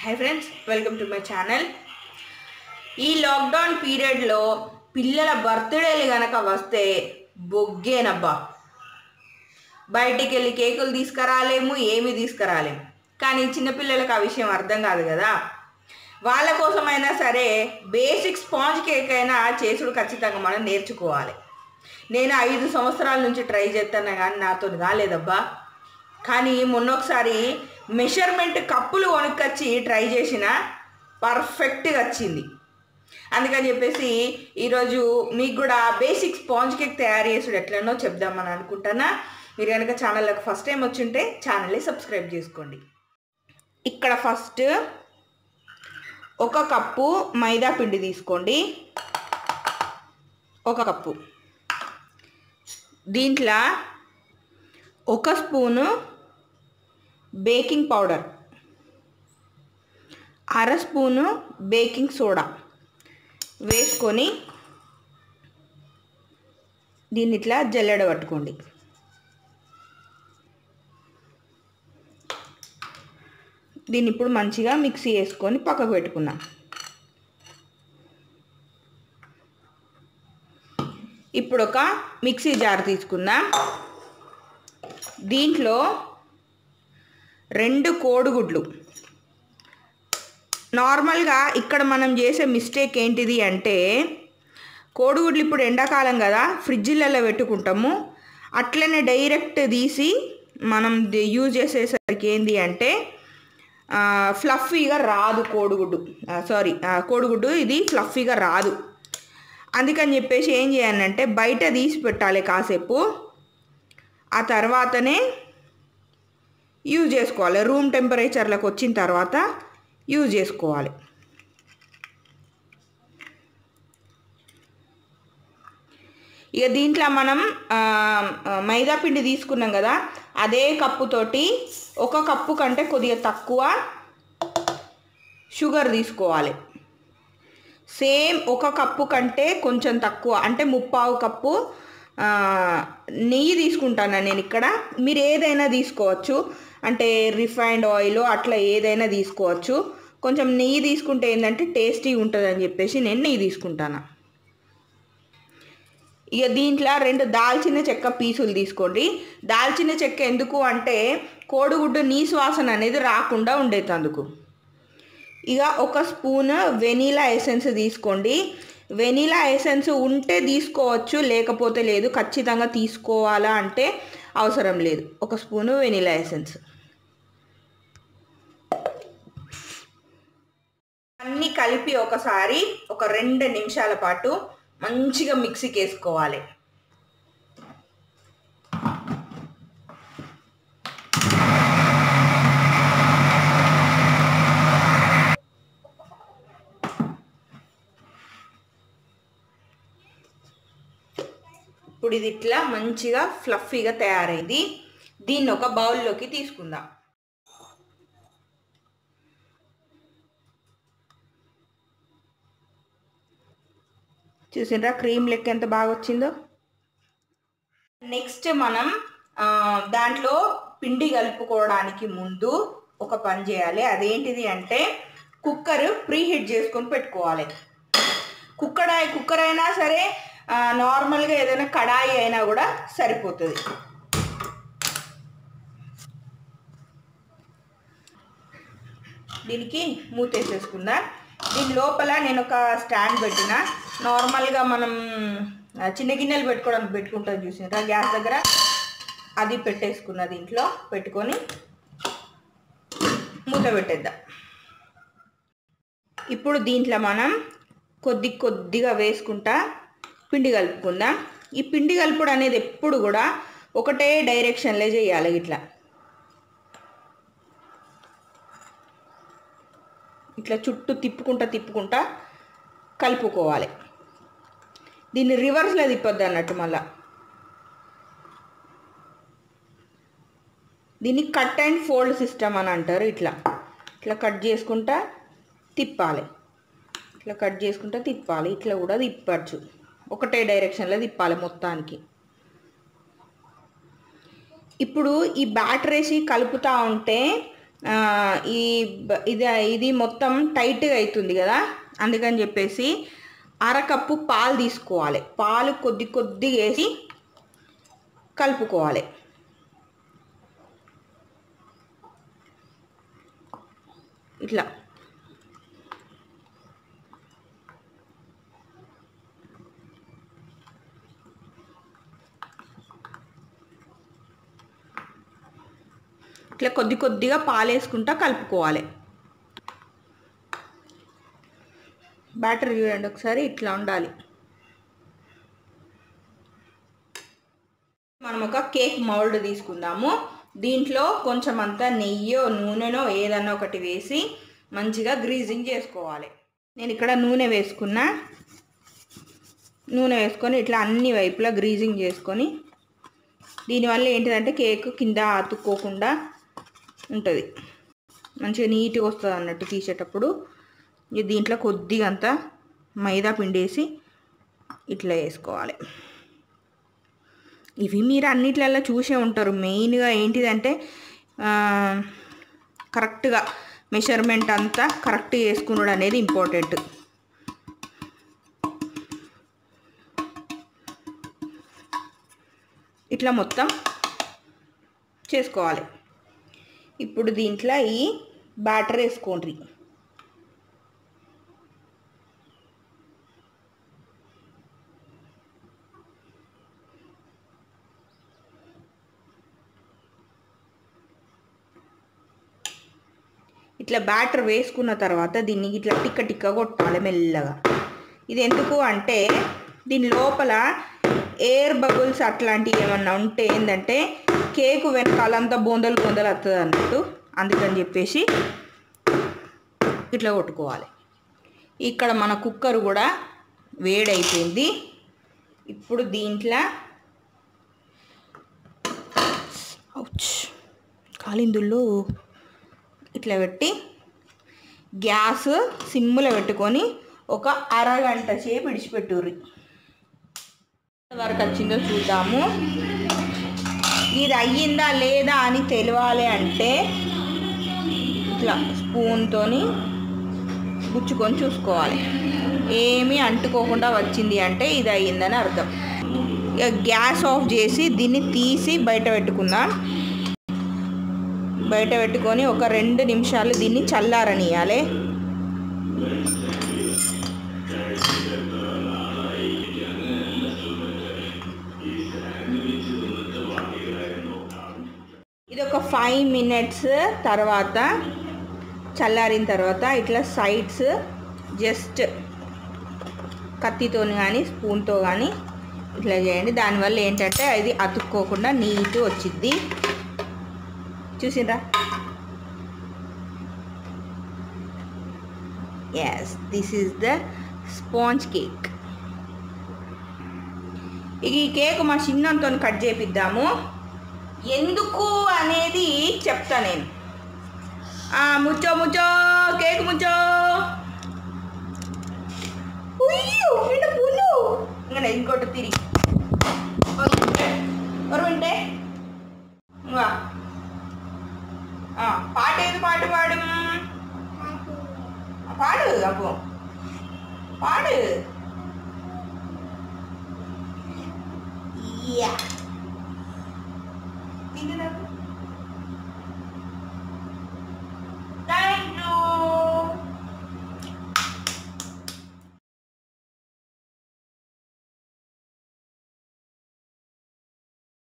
high friends welcome to my channel ఈ lockdown పీరియడ్లో పిల్లల బర్త్డేలు కనుక వస్తే బొగ్గేనబ్బా బయటికి వెళ్ళి కేకులు తీసుకురాలేము ఏమి తీసుకురాలేము కానీ చిన్నపిల్లలకు ఆ విషయం అర్థం కాదు కదా వాళ్ళ కోసమైనా సరే బేసిక్ స్పాంజ్ కేక్ అయినా చేసుడు ఖచ్చితంగా మనం నేర్చుకోవాలి నేను ఐదు సంవత్సరాల నుంచి ట్రై చేస్తాను కానీ నాతో కాలేదబ్బా కానీ మొన్న ఒకసారి మెషర్మెంట్ కప్పులు కొనుక్కొచ్చి ట్రై చేసిన పర్ఫెక్ట్గా వచ్చింది అందుకని చెప్పేసి ఈరోజు మీకు కూడా బేసిక్ స్పాంజ్ కేక్ తయారు చేసుడు ఎట్లనో చెప్దామని అనుకుంటున్నా మీరు కనుక ఛానల్లోకి ఫస్ట్ టైం వచ్చి ఛానల్ని సబ్స్క్రైబ్ చేసుకోండి ఇక్కడ ఫస్ట్ ఒక కప్పు మైదా పిండి తీసుకోండి ఒక కప్పు దీంట్లో ఒక స్పూను బేకింగ్ పౌడర్ అర స్పూను బేకింగ్ సోడా వేసుకొని దీన్ని ఇట్లా జల్లెడ పట్టుకోండి దీన్ని ఇప్పుడు మంచిగా మిక్సీ వేసుకొని పక్కకు పెట్టుకుందాం ఇప్పుడు ఒక మిక్సీ జార్ తీసుకుందాం దీంట్లో రెండు కోడిగుడ్లు నార్మల్గా ఇక్కడ మనం చేసే మిస్టేక్ ఏంటిది అంటే కోడిగుడ్లు ఇప్పుడు ఎండాకాలం కదా ఫ్రిడ్జ్లలో పెట్టుకుంటాము అట్లనే డైరెక్ట్ తీసి మనం యూజ్ చేసేసరికి ఏంటి అంటే ఫ్లఫీగా రాదు కోడిగుడ్డు సారీ కోడిగుడ్డు ఇది ఫ్లఫీగా రాదు అందుకని చెప్పేసి ఏం చేయాలంటే బయట తీసి పెట్టాలి కాసేపు ఆ తర్వాతనే యూజ్ చేసుకోవాలి రూమ్ టెంపరేచర్లకు వచ్చిన తర్వాత యూజ్ చేసుకోవాలి ఇక దీంట్లో మనం మైదా పిండి తీసుకున్నాం కదా అదే కప్పుతోటి ఒక కప్పు కంటే కొద్దిగా తక్కువ షుగర్ తీసుకోవాలి సేమ్ ఒక కప్పు కంటే కొంచెం తక్కువ అంటే ముప్పావు కప్పు నెయ్యి తీసుకుంటాను నేను ఇక్కడ మీరు ఏదైనా తీసుకోవచ్చు అంటే రిఫైన్డ్ ఆయిల్ అట్లా ఏదైనా తీసుకోవచ్చు కొంచెం నెయ్యి తీసుకుంటే ఏంటంటే టేస్టీ ఉంటుంది అని చెప్పేసి నేను నెయ్యి తీసుకుంటాను ఇక దీంట్లో రెండు దాల్చిన చెక్క పీసులు తీసుకోండి దాల్చిన చెక్క ఎందుకు అంటే కోడిగుడ్డు నీసు వాసన అనేది రాకుండా ఉండేటందుకు ఇక ఒక స్పూన్ వెనీలా ఎసెన్స్ తీసుకోండి వెనీలా ఎసెన్స్ ఉంటే తీసుకోవచ్చు లేకపోతే లేదు ఖచ్చితంగా తీసుకోవాలా అంటే అవసరం లేదు ఒక స్పూను వెనీలా ఎసెన్స్ అన్నీ కలిపి ఒకసారి ఒక రెండు నిమిషాల పాటు మంచిగా మిక్సీకి వేసుకోవాలి ఇప్పుడు ఇది ఇట్లా మంచిగా ఫ్లఫీగా తయారైంది దీన్ని ఒక బౌల్లోకి తీసుకుందాం చూసిండ్రా క్రీమ్ లెక్క ఎంత బాగా వచ్చిందో నెక్స్ట్ మనం దాంట్లో పిండి కలుపుకోవడానికి ముందు ఒక పని చేయాలి అదేంటిది అంటే కుక్కర్ ప్రీ హీట్ చేసుకొని పెట్టుకోవాలి కుక్కర్ కుక్కర్ అయినా సరే నార్మల్గా ఏదైనా కడాయి అయినా కూడా సరిపోతుంది దీనికి మూతేసేసుకుందాం దీని లోపల నేను ఒక స్టాండ్ పెట్టిన నార్మల్గా మనం చిన్న గిన్నెలు పెట్టుకోవడానికి పెట్టుకుంటాం చూసినారా గ్యాస్ దగ్గర అది పెట్టేసుకున్న దీంట్లో పెట్టుకొని మూత పెట్టేద్దాం ఇప్పుడు దీంట్లో మనం కొద్ది కొద్దిగా వేసుకుంటా పిండి కలుపుకుందాం ఈ పిండి కలుపుడు అనేది ఎప్పుడు కూడా ఒకటే డైరెక్షన్లో చేయాలి ఇట్లా ఇట్లా చుట్టూ తిప్పుకుంటా తిప్పుకుంటా కలుపుకోవాలి దీన్ని రివర్స్లో తిప్పొద్దు అన్నట్టు మళ్ళా దీన్ని కట్ అండ్ ఫోల్డ్ సిస్టమ్ అని అంటారు ఇట్లా ఇట్లా కట్ చేసుకుంటా తిప్పాలి ఇట్లా కట్ చేసుకుంటా తిప్పాలి ఇట్లా కూడా తిప్పచ్చు ఒకటే డైరెక్షన్లో తిప్పాలి మొత్తానికి ఇప్పుడు ఈ బ్యాటర్ వేసి కలుపుతూ ఉంటే ఆ, ఈ బ- ఇది ఇది మొత్తం టైట్గా అవుతుంది కదా అందుకని చెప్పేసి అరకప్పు పాలు తీసుకోవాలి పాలు కొద్ది కొద్దిగా వేసి కలుపుకోవాలి ఇట్లా ఇట్లా కొద్ది కొద్దిగా పాలు వేసుకుంటా కలుపుకోవాలి బ్యాటర్ చూడండి ఒకసారి ఇట్లా ఉండాలి మనం ఒక కేక్ మౌల్డ్ తీసుకుందాము దీంట్లో కొంచెం అంతా నెయ్యో నూనెనో ఏదన్నా ఒకటి వేసి మంచిగా గ్రీజింగ్ చేసుకోవాలి నేను ఇక్కడ నూనె వేసుకున్నా నూనె వేసుకొని ఇట్లా అన్ని వైపులా గ్రీజింగ్ చేసుకొని దీనివల్ల ఏంటిదంటే కేక్ కింద అతుక్కోకుండా ఉంటుంది మంచిగా నీట్గా వస్తుంది అన్నట్టు తీసేటప్పుడు ఇక దీంట్లో కొద్దిగా అంతా మైదా పిండేసి ఇట్లా వేసుకోవాలి ఇవి మీరు అన్నిట్లలో చూసే ఉంటారు మెయిన్గా ఏంటిదంటే ఆ, కరెక్ట్గా మెషర్మెంట్ అంతా కరెక్ట్ చేసుకున్నాడు అనేది ఇంపార్టెంట్ ఇట్లా మొత్తం చేసుకోవాలి ఇప్పుడు దీంట్లో ఈ బ్యాటర్ వేసుకోండి ఇట్లా బ్యాటర్ వేసుకున్న తర్వాత దీన్ని ఇట్లా టిక్క టిక్క కొట్టాలి మెల్లగా ఇది ఎందుకు అంటే దీని లోపల ఎయిర్ బబుల్స్ అట్లాంటివి ఏమన్నా ఉంటే ఏంటంటే కేకు వెనకాలంతా బొందలు బొందలు వస్తుంది అన్నట్టు అందుకని చెప్పేసి ఇట్లా కొట్టుకోవాలి ఇక్కడ మన కుక్కర్ కూడా వేడైపోయింది ఇప్పుడు దీంట్లో ఔచ్ కాలిందుల్లో ఇట్లా పెట్టి గ్యాస్ సిమ్ములో పెట్టుకొని ఒక అరగంట సేపు విడిచిపెట్టుర్రి వరకు వచ్చిందో చూద్దాము ఇది అయ్యిందా లేదా అని తెలియాలి అంటే ఇట్లా స్పూన్తోని గుచ్చుకొని చూసుకోవాలి ఏమీ అంటుకోకుండా వచ్చింది అంటే ఇది అయ్యిందని అర్థం ఇక గ్యాస్ ఆఫ్ చేసి దీన్ని తీసి బయట పెట్టుకుందాం బయట పెట్టుకొని ఒక రెండు నిమిషాలు దీన్ని చల్లారనియాలి ఇది ఒక ఫైవ్ మినిట్స్ తర్వాత చల్లారిన తర్వాత ఇట్లా సైడ్స్ జస్ట్ కత్తితో కానీ స్పూన్తో కానీ ఇట్లా చేయండి దానివల్ల ఏంటంటే అది అతుక్కోకుండా నీట్ వచ్చింది చూసిండ్రా yes this is the sponge cake ఇక ఈ కేక్ మా చిన్నంతో కట్ చేపిద్దాము ఎందుకు అనేది చెప్తా నేను ఆ, ముచ్చో ముచ్చో కేక్ ముచ్చో ఉయ్యో, నిండా పూలు ఇంకా ఇంకోటి తిరిగి ఎవరు వింటే ఇంకా ఆ, పాట ఏది పాట పాడు ఆ, పాడు అప్పు పాడు యా తింటున్నా